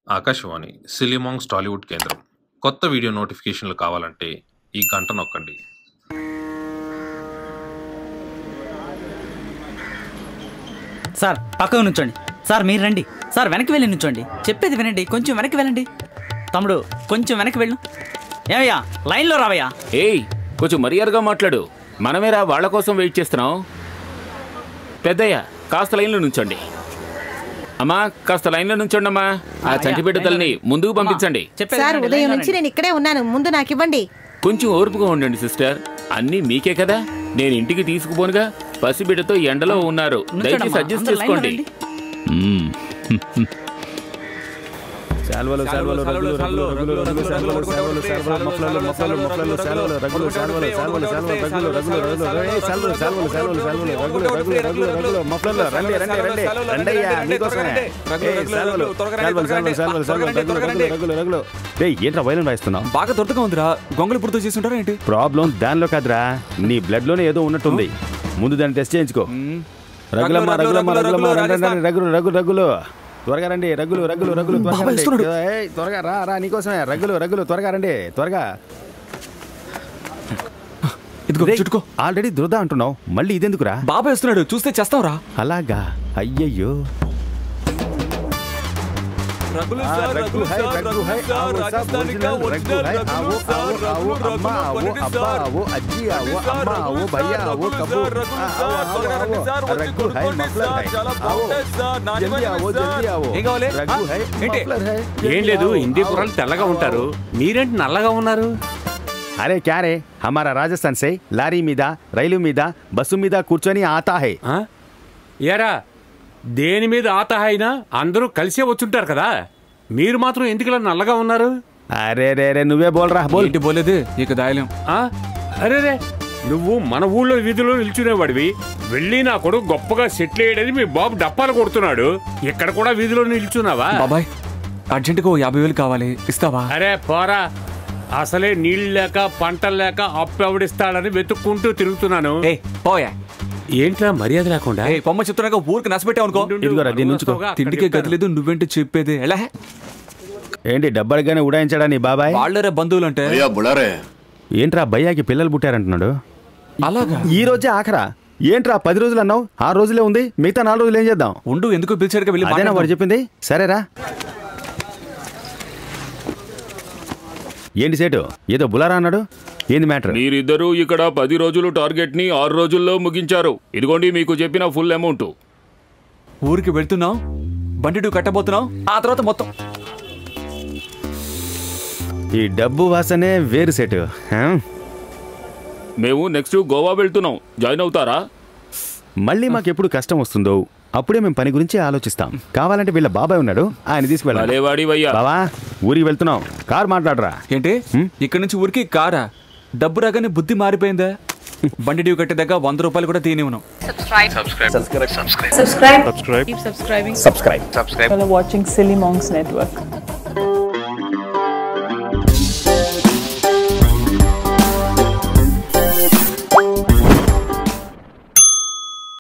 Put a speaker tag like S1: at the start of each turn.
S1: ఆకాశవాణి సిలిమాంగ్స్ టాలీవుడ్ కేంద్రం కొత్త వీడియో నోటిఫికేషన్లు కావాలంటే ఈ గంట నొక్కండి
S2: సార్ పక్కకు నుంచోండి సార్ మీరు రండి సార్ వెనక్కి వెళ్ళి నుంచోండి చెప్పేది వినండి కొంచెం వెనక్కి వెళ్ళండి తమ్ముడు కొంచెం వెనక్కి వెళ్ళు ఏమయ్యా లైన్లో రావయ్యా
S3: ఏయ్ కొంచెం మర్యాదగా మాట్లాడు మనమేరా వాళ్ళ కోసం వెయిట్ చేస్తున్నాం పెద్దయ్య కాస్త లైన్లో నుంచండి అమ్మా కాస్త లైన్లో నుంచండి అమ్మా ఆ చంటిబిడ్డ తల్లిని ముందుకు పంపించండి
S2: చెప్పేది
S4: సార్
S2: వినండి,
S4: ఉదయం
S2: లైన్లో
S4: నుంచి
S2: రండి.
S4: నేను ఇక్కడే ఉన్నాను ముందు నాకు ఇవ్వండి
S3: కొంచెం ఓర్పుగా ఉండండి సిస్టర్ అన్నీ మీకే కదా నేను ఇంటికి తీసుకుపోనుగా పసిబిడ్డతో ఎండలో ఉన్నారు
S2: నుంచోండమ్మా,
S3: దయచేసి అడ్జస్ట్
S2: అందరూ లైన్లో
S3: చేసుకోండి
S2: రండి.
S3: మ్మ్.
S5: శాల్వలు శాల్వలు రగులు రగులు రగులు రగులు శాల్వలు శాల్వలు శాల్వలు మఫ్లలు మఫ్లలు మఫ్లలు శాల్వలు రగులు శాల్వలు శాల్వలు శాల్వలు రగులు రగులు రగులు ఏయ్ శాల్వలు శాల్వలు శాల్వలు శాల్వలు రగులు రగులు రగులు రగులు మఫ్లలు రండి రండి రండి రండయ్యా మీకోసమే ఏయ్ శాల్వలు శాల్వలు శాల్వలు శాల్వలు శాల్వలు రగులు రగులు రగులు రగులు రేయ్ ఏంట్రా వైలెన్ వాయిస్తున్నావు
S6: బాగా దొరకగా ఉందిరా గొంగళి పుడితో చేసి ఉంటారా ఏంటి
S5: ప్రాబ్లం దానిలో కాదురా నీ బ్లడ్ లోనే ఏదో ఉన్నట్టుంది ముందు దాన్ని టెస్ట్ చేయించుకో రగులమ్మ రగులమ్మ రగులమ్మ రండి రండి రగులు రగులు రగులు త్వరగా రండి రగులు రగులు రగులు త్వరగా
S6: బాబా
S5: రండి
S6: ఇస్తున్నాడు.
S5: ఏయ్, త్వరగా రా రా నీకోసమే రగులు రగులు త్వరగా రండి త్వరగా
S6: ఇదిగో
S5: రేయ్,
S6: చుట్టుకో
S5: ఆల్రెడీ దురద అంటున్నావు మళ్ళీ ఇదెందుకురా
S6: బాబా ఇస్తున్నాడు చూస్తే చేస్తావురా
S5: అలాగా అయ్యయ్యో ఆ, రగ్గు హై, రగ్గు హై, ఆవో సాబ్ ఒరిజినల్ రగ్గు హై, ఆవో, ఆవో, ఆవో, అమ్మ, ఆవో, అబ్బా, ఆవో, అజ్జి, ఆవో, అమ్మ, ఆవో, భయ్యా, ఆవో, కబూ. ఆ, ఆవో, ఆవో, ఆవో. రగ్గు హై, మఫ్లర్ హై. ఆవో. జల్దీ ఆవో, జల్దీ ఆవో.
S6: ఏం కావాలి?
S5: రగ్గు హై,
S6: ఏంటి?
S5: మఫ్లర్ హై.
S7: ఏం
S5: జల్దీ
S7: లేదు
S5: ఆవో,
S7: హిందీ
S5: ఆవో.
S7: కుర్రాలు తెల్లగా ఉంటారు మీరేంటి నల్లగా ఉన్నారు
S5: అరే క్యా రే హమారా రాజస్థాన్ సే లారీ మీద రైలు మీద బస్సు మీద కూర్చొని ఆతా హై
S7: ఆ? ఏరా దేని మీద ఆత అయినా అందరూ కలిసే వచ్చుంటారు కదా మీరు మాత్రం ఎందుకు ఇలా నల్లగా ఉన్నారు
S5: అరే రే రే నువ్వే బోల్ రా బోల్
S6: ఏంటి పోలేదు ఇక దాయలేం
S7: ఆ? అరే రే నువ్వు మన ఊళ్ళో వీధిలో నిల్చునేవాడివి వెళ్ళి నా కొడుకు గొప్పగా సెటిల్ అయ్యాడని మీ బాబు డప్పాలు కొడుతున్నాడు ఇక్కడ కూడా వీధిలో నిల్చున్నావా
S6: బాబాయ్ అర్జెంటుగా ఓ యాభై వేలు కావాలి ఇస్తావా
S7: అరే పోరా అసలే నీళ్ళు లేక పంటలు లేక అప్పు ఎవడిస్తాడని వెతుక్కుంటూ తిరుగుతున్నాను
S6: ఏ పోయా
S7: ఏంట్రా మర్యాద లేకుండా
S6: ఏ పొమ్మ చెప్తున్నాక ఊరికి నష్టపెట్టావు అనుకో
S5: ఇదిగోరా, దీన్ని ఉంచుకో.
S6: తిండికే గతి లేదు నువ్వేంటి చెప్పేది ఎలా
S5: ఏంటి డబ్బడిగానే ఉడాయించాడా నీ బాబాయ్
S6: వాళ్ళరే బంధువులు అంటే
S8: భయ్యా బులారే
S5: ఏంట్రా భయ్యాకి పిల్లలు పుట్టారంటున్నాడు
S6: అలాగా
S5: ఈ రోజే ఆఖరా ఏంట్రా పది రోజులు అన్నావు ఆరు రోజులే ఉంది మిగతా నాలుగు రోజులు ఏం చేద్దాం
S6: ఉండు ఎందుకు పిలిచాడుగా వెళ్ళి
S5: అదేనా వాడు
S6: మాట్లాడదాం.
S5: చెప్పింది సరేరా ఏంటి సేటు ఏదో బులారా అన్నాడు ఏంది మ్యాటర్
S3: మీరిద్దరూ ఇక్కడ పది రోజులు టార్గెట్ ని ఆరు రోజుల్లో ముగించారు ఇదిగోండి మీకు చెప్పిన ఫుల్ అమౌంట్
S6: ఊరికి వెళ్తున్నావు బండి డ్యూ కట్టబోతున్నావు ఆ తర్వాత మొత్తం
S5: ఈ డబ్బు వాసనే వేరు సేటు హా?
S3: మేము నెక్స్ట్ గోవా వెళ్తున్నాం జాయిన్ అవుతారా
S5: మళ్ళీ మాకెప్పుడు కష్టం వస్తుందో అప్పుడే మేము పని గురించి ఆలోచిస్తాం కావాలంటే వీళ్ళ బాబాయ్ ఉన్నాడు ఆయన తీసుకువెళ్ళాలి
S3: అలేవాడి వయ్యా
S5: బావా ఊరికి వెళ్తున్నాం కార్ మాట్లాడరా
S6: ఏంటి ఇక్కడి నుంచి ఊరికి కారా డబ్బు రాగానే బుద్ధి మారిపోయిందా బండి డ్యూ కట్టేదాకా వంద రూపాయలు కూడా తీనివ్వను
S9: subscribe. Keep subscribing. Subscribe. Subscribe. While watching Silly Monks Network.